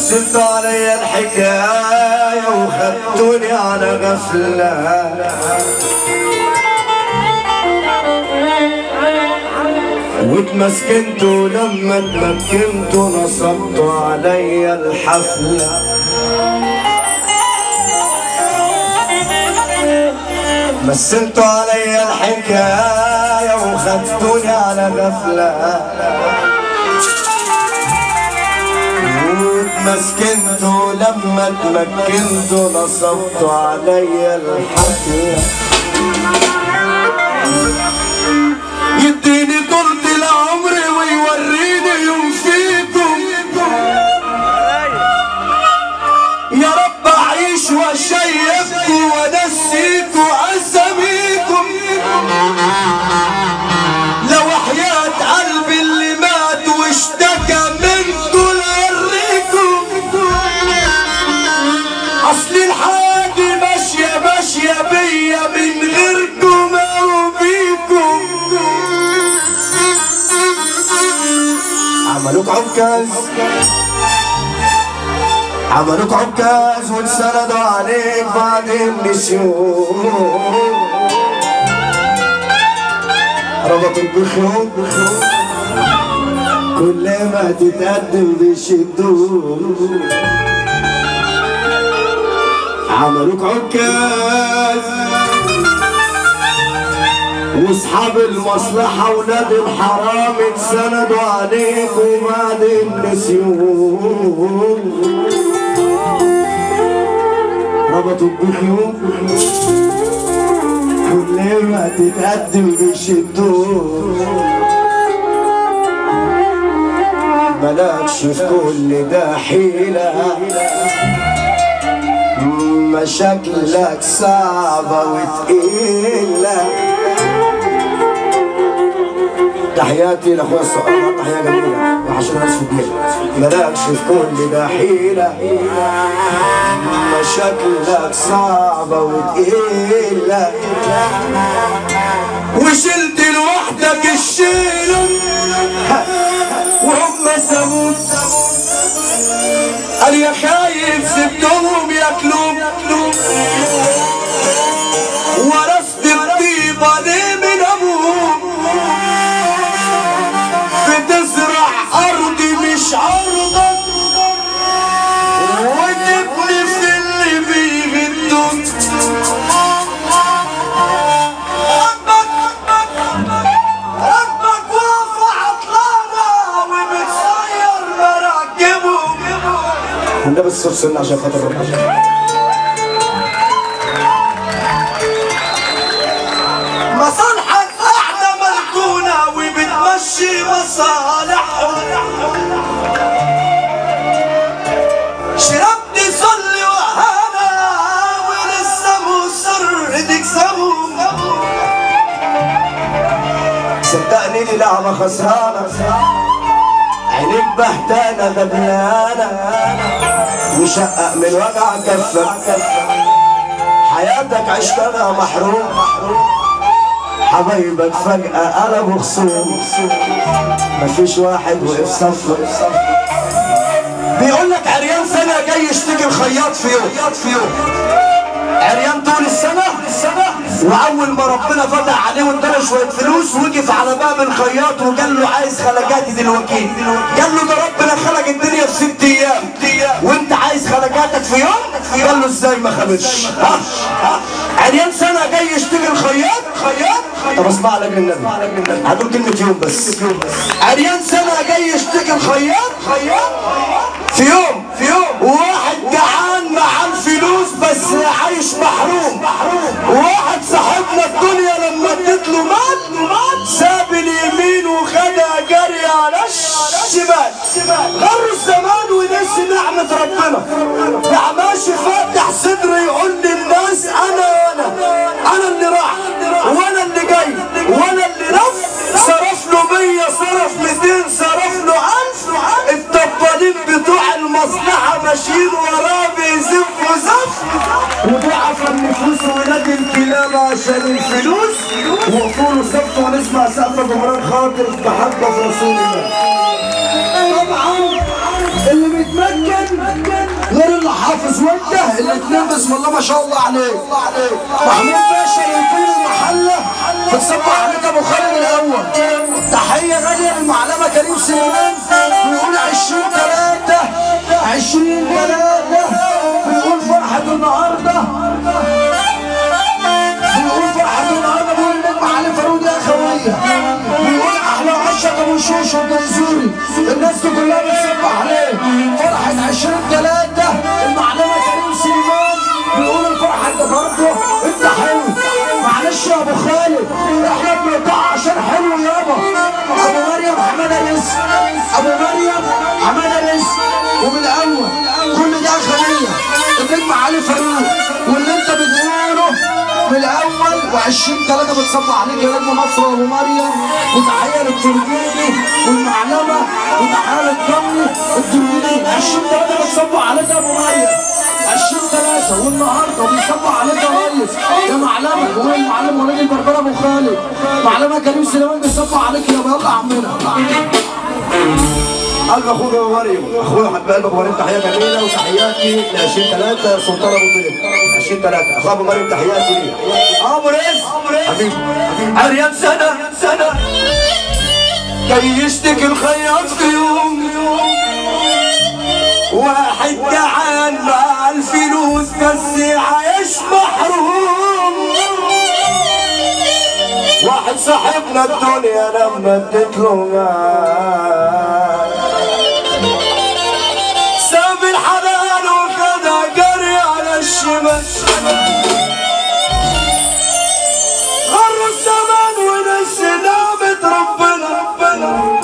مثلت علي الحكاية وخدتوني على غفلة واتمسكنت ولما اتمكنت نصبت علي الحفلة مثلت علي الحكاية وخدتوني على غفلة واتمسكنت ولما اتمكنت نصبت علي الحفلة يديني طولة العمر ويوريني يوم فيكم يا رب اعيش واشيبكم وانسيكم اساميكم لو حياة قلبي اللي مات واشتكى منكم لوريكم اصل الحاجة ماشية ماشية بيا من غيركم او بيكم عملوك عكاز عملوك عكاز وانسندوا عليك بعدين نسيوك ربطوك بخيوط كل ما تتقدم بيشدوك عملوك عكاز واصحاب المصلحة ولاد الحرام اتسندوا عليك وبعدين نسيوك ربطوا بخيوط كل ما تتقدم بيشدوك مالكش في كل ده حيلة مشاكلك صعبة وتقيلة تحياتي لاخويا الصقر تحية جميلة وعشان ناس في البيت مالكش في كل ده حيلة مشاكلك صعبة وتقيلة وشلت لوحدك الشيلة وهم سابوك قال يا خايف سبتهم ياكلوك ورثت الطيبة ليه من ابوك بتزرع ارضي مش عرضك وتبني في اللي بيغدوك ربك ربك واقف عطلانة وبتصير مراكبه النبي الصوت سنة عشان خاطر ربنا مصالحك قاعدة مركونة وبتمشي مصالحهم شربت صلي وهنا ولسه مصر تكسبهم صدقني دي لعبة خسرانة عينيك بهتانة غبيانة وشقق من وجع كفك حياتك عشتها محروم حبايبك فجأة قلبوا خصوم مفيش واحد وقف صفك بيقول لك عريان سنة جاي يشتكي الخياط في يوم في يوم عريان طول السنة وأول ما ربنا فتح عليه واداله شوية فلوس وقف على باب الخياط وقال له عايز خلقاتي دلوقتي قال له ده ربنا خلق الدنيا في ست أيام وأنت عايز خلقاتك في يوم قال له إزاي ما خلقش ها ها عريان سنة جاي يشتكي الخياط خياط طب اسمع لك النبي هقول كلمة يوم بس عريان سنة جاي يشتكي الخياط خياط في يوم في يوم واحد جعان مع الفلوس بس عايش محروم واحد صاحبنا الدنيا لما اديت له مال ساب اليمين وخدها جري على الشمال غر الزمان ونسي نعمة ربنا ده ماشي فاتح صدره يقول للناس انا وانا انا اللي راح وانا اللي جاي وانا اللي لف صرف له 100 صرف 200 صرف له 1000 الطبالين بتوع المصلحة ماشيين وراه بيزفوا زف وضعف النفوس ولاد الكلاب عشان الفلوس وقفوا له صف ونسمع سقف جمران خاطر محبة في رسول الله طبعا اللي بيتمكن غير اللي حافظ وانت الاتنين بسم الله ما شاء الله عليك محمود باشا يطير المحله بتصبح عليك ابو خالد الاول تحيه غاليه للمعلمه كريم سليمان بيقول 20 3 20 3 بيقول فرحه النهارده بيقول فرحه النهارده بيقول النجم علي فاروق يا خويه بيقول احلى عشق ابو شوشو الجنزوري الناس دي كلها بتصبح عليه فرحه 20 3 المعلمه كريم سليمان بيقول الفرحه انت برضه انت حلو معلش يا ابو خالد احنا بنقطع عشان حلو يابا ابو مريم حماده رزق ابو مريم حماده رزق ومن الاول كل ده خليه النجم علي فاروق واللي انت بتقوله من الاول و20 3 بتصب عليك يا نجم مصر وابو مريم وتحيه للترجيني والمعلمه وتحيه للضمي الترجيني 20 3 بتصب عليك يا ابو مريم 20 3 والنهارده بيصب عليك يا ريس يا معلمه هو المعلم ولاد البربره ابو خالد معلمه كريم سليمان بيصب عليك يا يلا عمنا قلب اخوك ابو مريم اخويا حب قلب ابو مريم تحيه جميله وتحياتي ل 20 3 سلطان ابو طيب 20 3 اخو ابو مريم تحياتي ليه ابو رزق حبيبي عريان سنة سنة جاي يشتكي الخياط في يوم واحد جعان مع الفلوس بس عايش محروم واحد صاحبنا الدنيا لما اديت له مال ساب الحلال وخدها جري على الشمال غر الزمان ونس نعمة ربنا ربنا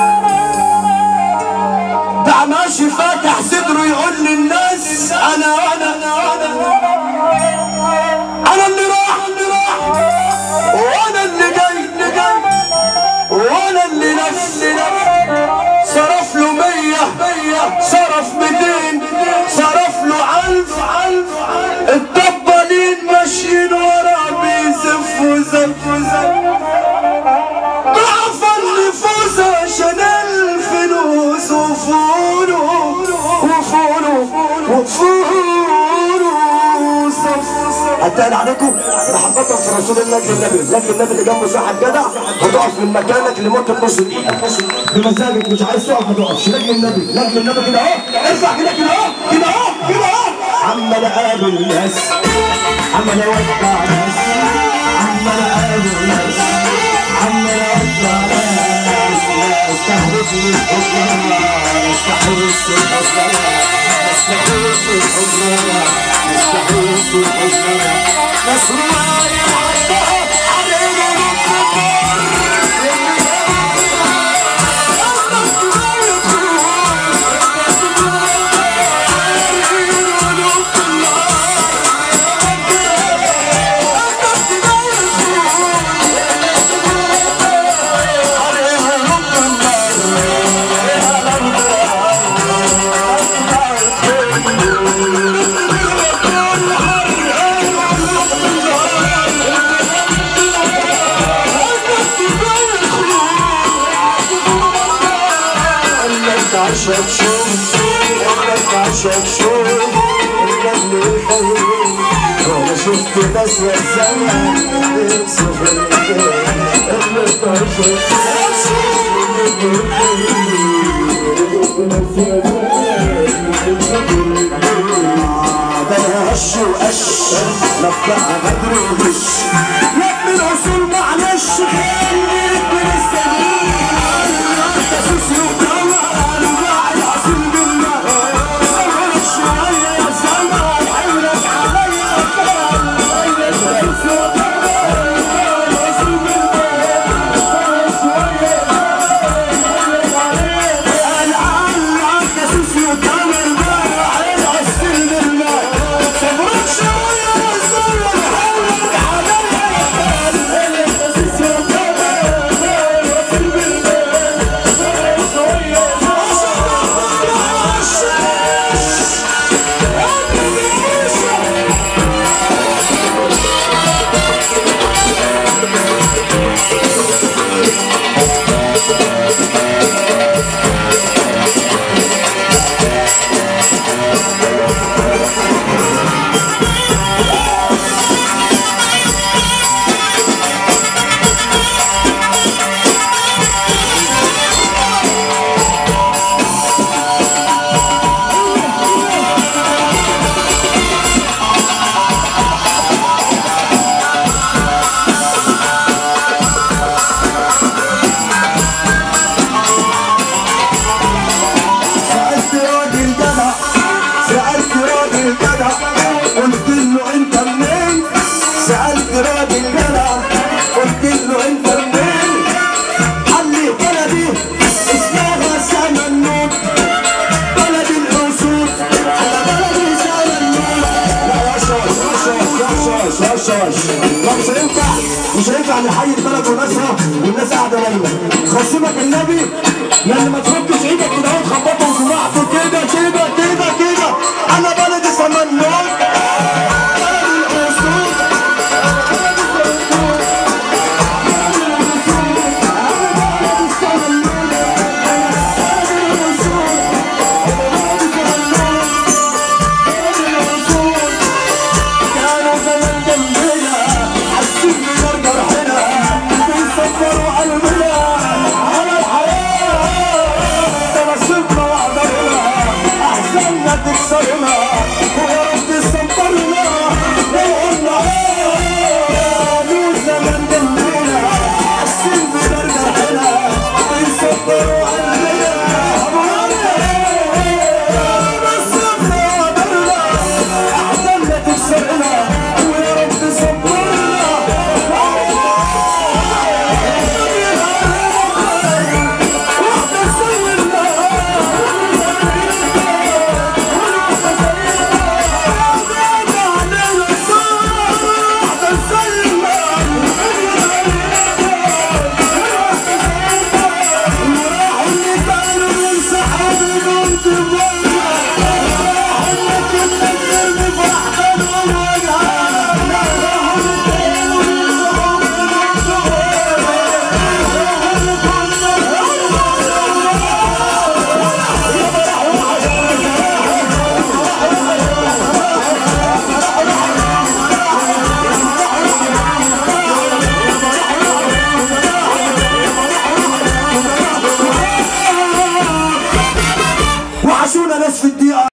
ده ماشي فاتح صدره يقول للناس انا انا انا انا انا اللي راح اللي راح وانا اللي جاي اللي جاي وانا اللي لف اللي لف صرف له مية مية صرف ميتين صرف له ألف ألف الدبالين ماشيين ورا بيزفوا زفوا زفوا ضعف النفوس عشان الفلوس وفولو وفولو وفولو هتقل عليكم محبة في رسول الله لك النبي لك النبي اللي جنبه صاحب جدع هتقف من مكانك لمدة نص دقيقة بمزاجك مش عايز تقف ما تقفش لك النبي لك النبي كده اهو ارفع كده كده اهو كده اهو كده اهو عمال اقابل ناس عمال اودع ناس عمال اقابل ناس عمال اودع ناس استحرس الحزن استحرس الحزن استحرس الحزن استحرس الحزن ناس رواية عندها علينا عشان شوف انك عشان شوف النجم الخير وانا شفت ناس يا زمان يوصف الخير انك عشان ده هش وقش نفع بدر وغش لك من الاصول معلش خليك من السبيل تسوس وطلع الوعي الاصيل بالله صبر شويه يا زمان حولك عليا تسوس وطلع الوعي الاصيل بالله صبر شويه انا على تسوس وطلع الوعي الاصيل بالله صبرك شويه يا زمان حولك عليا الشواش لا مش هينفع مش هينفع نحيي البلد وناسها والناس قاعده نايمه خصمك النبي لان ما تحطش ايدك كده وتخبطهم في بعض كده كده كده كده انا بلد سمنوك بلد الأسود كانوا زمان جنبنا حاسين بنرجع هنا بيصبروا قلبنا على الحياة تمسكنا وقدرنا أحزاننا تكسرنا ويا